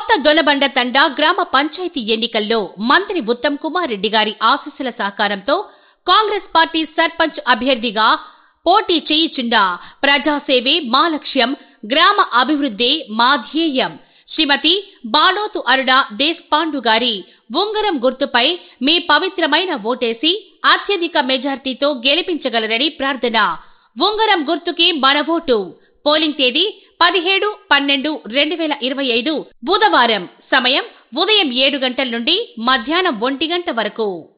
కొత్త దొనబండ తండా గ్రామ పంచాయతీ ఎన్నికల్లో మంత్రి ఉత్తమ్ కుమార్ రెడ్డి గారి ఆశీస్సుల సహకారంతో కాంగ్రెస్ పార్టీ సర్పంచ్ అభ్యర్థిగా పోటీ చేయుచున్న ప్రజాసేవే మా లక్ష్యం గ్రామ అభివృద్ధి మా ధ్యేయం శ్రీమతి బాలోతు అరుణ దేశ్పాండు గారి ఉంగరం గుర్తుపై మీ పవిత్రమైన ఓటేసి అత్యధిక మెజార్టీతో గెలిపించగలరని ప్రార్థన ఉంగరం గుర్తుకి మన ఓటు పోలింగ్ తేదీ పదిహేడు పన్నెండు రెండు వేల ఇరవై ఐదు బుధవారం సమయం ఉదయం ఏడు గంటల నుండి మధ్యాహ్నం ఒంటి గంట వరకు